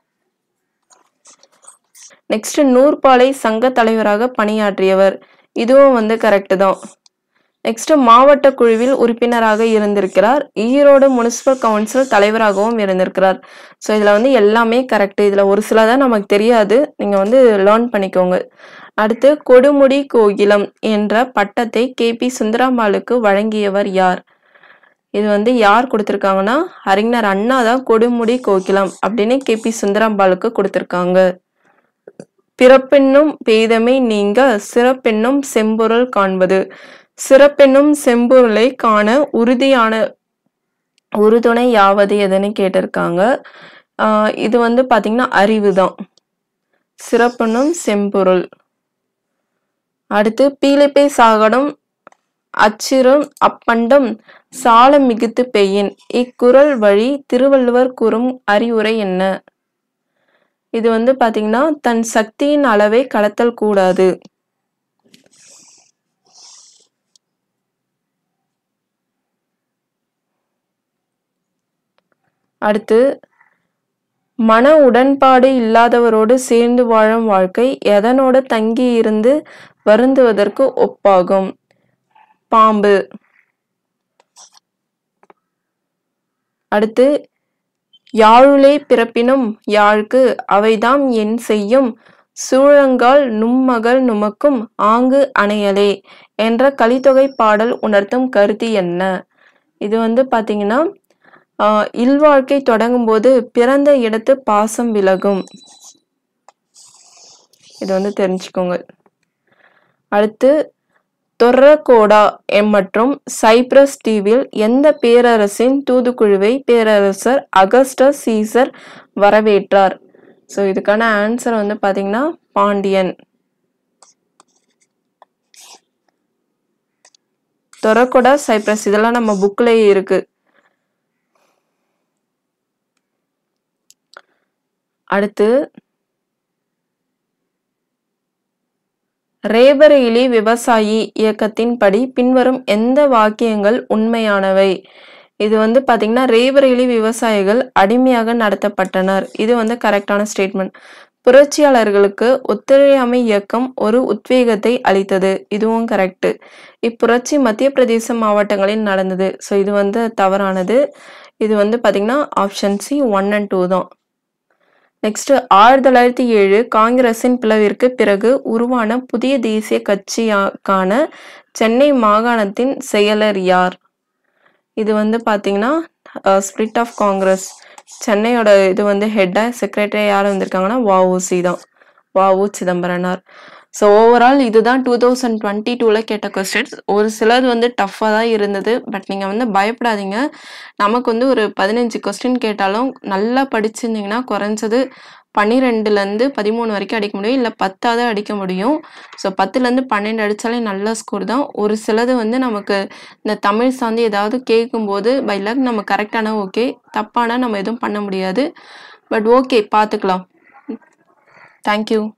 நெக்ஸ்ட் நூற்பாலை சங்க தலைவராக பணியாற்றியவர் இதுவும் வந்து கரெக்ட் தான் நெக்ஸ்ட் மாவட்ட குழுவில் உறுப்பினராக இருந்திருக்கிறார் ஈரோடு முனிசிபல் கவுன்சில் தலைவராகவும் இருந்திருக்கிறார் ஸோ இதில் வந்து எல்லாமே கரெக்ட் இதில் ஒரு சில தான் நமக்கு தெரியாது நீங்கள் வந்து லேர்ன் பண்ணிக்கோங்க அடுத்து கொடுமுடி கோகிலம் என்ற பட்டத்தை கே பி சுந்தராம்பாளுக்கு வழங்கியவர் யார் இது வந்து யார் கொடுத்துருக்காங்கன்னா அறிஞர் அண்ணா தான் கொடுமுடி கோகிலம் அப்படின்னு கே பி சுந்தராம்பாளுக்கு கொடுத்துருக்காங்க பிறப்பென்னும் பேதமை நீங்க சிறப்பென்னும் செம்பொருள் காண்பது சிறப்பென்னும் செம்பொருளை காண உறுதியான உறுதுணை யாவது எதுன்னு கேட்டிருக்காங்க ஆஹ் இது வந்து பாத்தீங்கன்னா அறிவு தான் சிறப்பென்னும் செம்பொருள் அடுத்து பீலிப்பை சாகடம் அச்சிறும் அப்பண்டம் சால மிகுத்து பெய்யின் இக்குறள் வழி திருவள்ளுவர் கூறும் அறிவுரை என்ன இது வந்து பாத்தீங்கன்னா தன் சக்தியின் அளவை கடத்தல் கூடாது அடுத்து மன உடன்பாடு இல்லாதவரோடு சேர்ந்து வாழும் வாழ்க்கை எதனோடு தங்கி இருந்து வருந்துவதற்கு ஒப்பாகும் பாம்பு அடுத்து யாழுளே பிறப்பினும் யாழ்க்கு அவைதாம் என் செய்யும் சூழங்கால் நும்மகள் நுமக்கும் ஆங்கு அணையலே என்ற கலித்தொகை பாடல் உணர்த்தும் கருத்து என்ன இது வந்து பாத்தீங்கன்னா ஆஹ் இல்வாழ்க்கை தொடங்கும் போது பிறந்த இடத்து பாசம் விலகும் இது வந்து தெரிஞ்சுக்கோங்க அடுத்து தொர்ரகோடா எம் மற்றும் சைப்ரஸ் தீவில் எந்த பேரரசின் தூதுக்குழுவை பேரரசர் அகஸ்டஸ் சீசர் வரவேற்றார் ஸோ இதுக்கான ஆன்சர் வந்து பாத்தீங்கன்னா பாண்டியன் தொரக்கோடா சைப்ரஸ் இதெல்லாம் நம்ம புக்லயே இருக்கு அடுத்து ரேபரேலி விவசாயி இயக்கத்தின்படி பின்வரும் எந்த வாக்கியங்கள் உண்மையானவை இது வந்து பாத்தீங்கன்னா ரேபரேலி விவசாயிகள் அடிமையாக நடத்தப்பட்டனர் இது வந்து கரெக்டான ஸ்டேட்மெண்ட் புரட்சியாளர்களுக்கு ஒத்துழையாமை இயக்கம் ஒரு உத்வேகத்தை அளித்தது இதுவும் கரெக்ட் இப்புரட்சி மத்திய பிரதேச மாவட்டங்களில் நடந்தது ஸோ இது வந்து தவறானது இது வந்து பாத்தீங்கன்னா option C one and two தான் நெக்ஸ்ட் ஆயிரத்தி தொள்ளாயிரத்தி ஏழு காங்கிரசின் பிளவிற்கு பிறகு உருவான புதிய தேசிய கட்சிக்கான சென்னை மாகாணத்தின் செயலர் யார் இது வந்து பாத்தீங்கன்னா ஸ்பிரிட் ஆஃப் காங்கிரஸ் சென்னையோட இது வந்து ஹெட்டா செக்ரட்டரி யார் வந்திருக்காங்கன்னா வஉசி தான் வஉ சிதம்பரனார் ஸோ ஓவரால் இதுதான் டூ தௌசண்ட் டுவெண்ட்டி டூவில் கேட்ட கொஸ்டின்ஸ் ஒரு சிலது வந்து டஃப்பாக தான் இருந்தது பட் நீங்கள் வந்து பயப்படாதீங்க நமக்கு வந்து ஒரு பதினஞ்சு கொஸ்டின் கேட்டாலும் நல்லா படிச்சிருந்தீங்கன்னா குறைஞ்சது பன்னிரெண்டுலேருந்து பதிமூணு வரைக்கும் அடிக்க முடியும் இல்லை பத்தாவது அடிக்க முடியும் ஸோ பத்துலேருந்து பன்னெண்டு அடித்தாலே நல்ல ஸ்கோர் தான் ஒரு சிலது வந்து நமக்கு இந்த தமிழ் சார்ந்து ஏதாவது கேட்கும்போது பை லக் நம்ம கரெக்டான ஓகே தப்பானா நம்ம எதுவும் பண்ண முடியாது பட் ஓகே பார்த்துக்கலாம் தேங்க்யூ